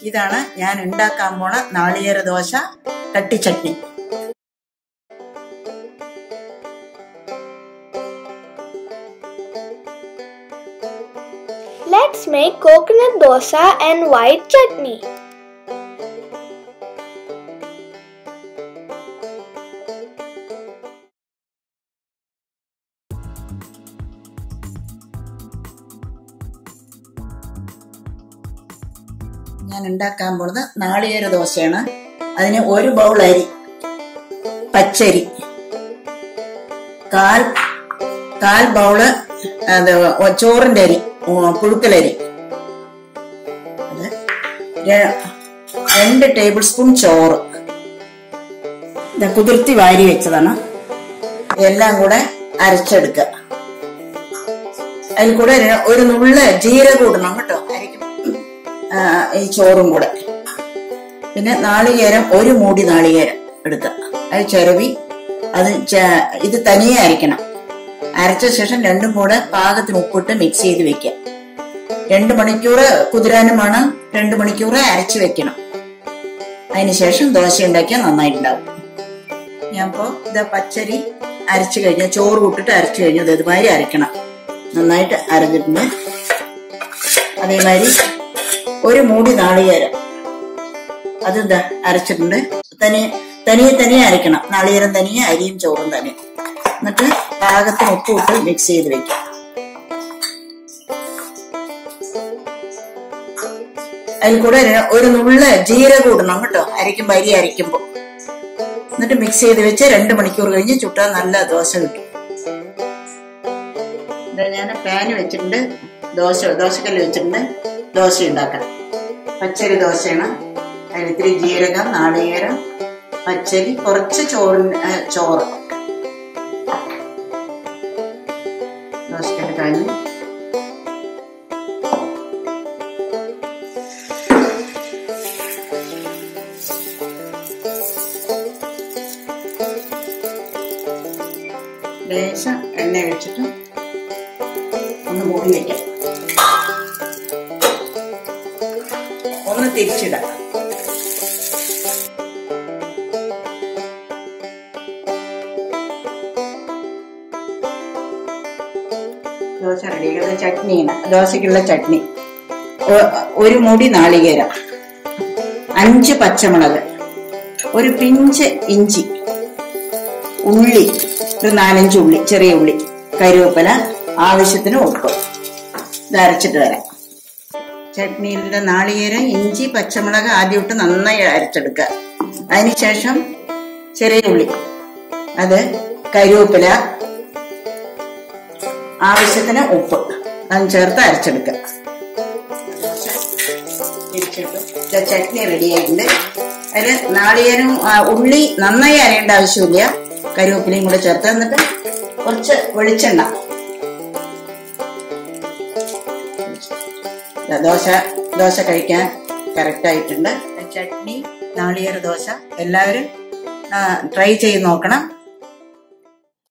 ഇതാണ് ഞാൻ ഉണ്ടാക്കാൻ പോണ നാളികേര dosa കട്ടിച്ചട്നി Let's make coconut dosa and white chutney. ഞാൻ ഉണ്ടാക്കാൻ പോണത് നാളികേര ദോശയാണ് അതിന് ഒരു ബൗൾ അരി പച്ചരി കാൽ കാൽ ബൗള് അത് ചോറിന്റെ അരി ഉം, പുഴുക്കലരി അത് ര- രണ്ട് ടേബിൾ സ്പൂൺ ചോറ് ഇത് കുതിർത്തി വാരി വെച്ചതാണ് എല്ലാം കൂടെ അരച്ചെടുക്കുക അതിൽ കൂടെ ര- ഒരു നുള്ള ജീരകം ഇടണം കേട്ടോ അരയ്ക്കും ആ, ഈ ചോറും കൂടെ പിന്നെ നാളികേരം ഒരു മൂടി നാളികേരം എടുക്കുക അത് ചിരവി അത് ച- ഇത് തനിയെ അരയ്ക്കണം അരച്ച ശേഷം രണ്ടും കൂടെ പാകത്തിന് ഉപ്പിട്ട് മിക്സ് ചെയ്ത് വെക്കുക രണ്ട് മണിക്കൂർ കുതിരാനും വേണം രണ്ട് മണിക്കൂർ അരച്ച് വെക്കണം അതിനുശേഷം ദോശ ഉണ്ടാക്കിയാൽ നന്നായിട്ടുണ്ടാവും ഞാൻ ഇപ്പോ ഇത് പച്ചരി അരച്ചു കഴിഞ്ഞാൽ ചോറ് കൂട്ടിട്ട് അരച്ചു കഴിഞ്ഞാൽ ഇതുമാതിരി അരക്കണം നന്നായിട്ട് അരഞ്ഞിട്ടുണ്ട് അതേമാതിരി ഒരു മൂടി നാളികേരം അതെന്താ അരച്ചിട്ടുണ്ട് തനിയെ തനിയെ തനിയെ അരക്കണം നാളികേരം തനിയെ അരിയും ചോറും തന്നെ എന്നിട്ട് പാകത്തിന് ഉപ്പ് ഇട്ട് മിക്സ് ചെയ്ത് വെക്കാം അതിൽ കൂടെ ര- ഒരു നുള്ള ജീരകം ഇടണം കേട്ടോ അരയ്ക്കുമ്പോ അരി അരയ്ക്കുമ്പോ എന്നിട്ട് മിക്സ് ചെയ്ത് വെച്ച് രണ്ട് മണിക്കൂർ കഴിഞ്ഞ് ചുട്ടാൽ നല്ല ദോശ കിട്ടും ഇത് ഞാൻ പാന് വെച്ചിട്ടുണ്ട് ദോശ ദോശക്കല്ല് വെച്ചിട്ടുണ്ട് ദോശ ഉണ്ടാക്കാം പച്ചരി ദോശയാണ് അതിൽ ഇത്തിരി ജീരകം നാളികേരം പച്ചരി കുറച്ച് ചോറിന് ഏ, ചോറ് ദോശക്കല്ല് കഴിഞ്ഞ് ലേശം എണ്ണ വെച്ചിട്ട് ഒന്ന് മൂടി വെക്കാം ഒന്ന് തിരിച്ചിടാം ദോശ റെഡിയാക്കുന്നത് ചട്നിയാണ് ദോശക്കുള്ള ചട്നി ഒ- ഒരു മുടി നാളികേരം അഞ്ച് പച്ചമുളക് ഒരു പിഞ്ച് ഇഞ്ചി ഉള്ളി ഒരു നാലഞ്ച് ഉള്ളി ചെറിയ ഉള്ളി കരുവേപ്പില ആവശ്യത്തിന് ഉപ്പ് ഇത് അരച്ചിട്ട് തരാം ചട്നിയിലെ നാളികേരം ഇഞ്ചി പച്ചമുളക് ആദ്യം ഇട്ട് നന്നായി അരച്ചെടുക്കുക അതിനുശേഷം ചെറിയ ഉള്ളി അത് കരുവേപ്പില ആവശ്യത്തിന് ഉപ്പ് അതും ചേർത്ത് അരച്ചെടുക്കുക തിരിച്ചിട്ടു ഇത് ചട്നി റെഡി ആയിട്ടുണ്ട് അതിൽ നാളികേരം ആ, ഉള്ളി നന്നായി അരയേണ്ട ആവശ്യമില്ല കരുവേപ്പിലയും കൂടെ ചേർത്ത് എന്നിട്ട് കുറച്ച് വെളിച്ചെണ്ണ ദാ ദോശ ദോശ കഴിക്കാൻ കറക്റ്റ് ആയിട്ടുണ്ട് ചട്നി നാളികേര ദോശ എല്ലാവരും ട്രൈ ചെയ്ത് നോക്കണം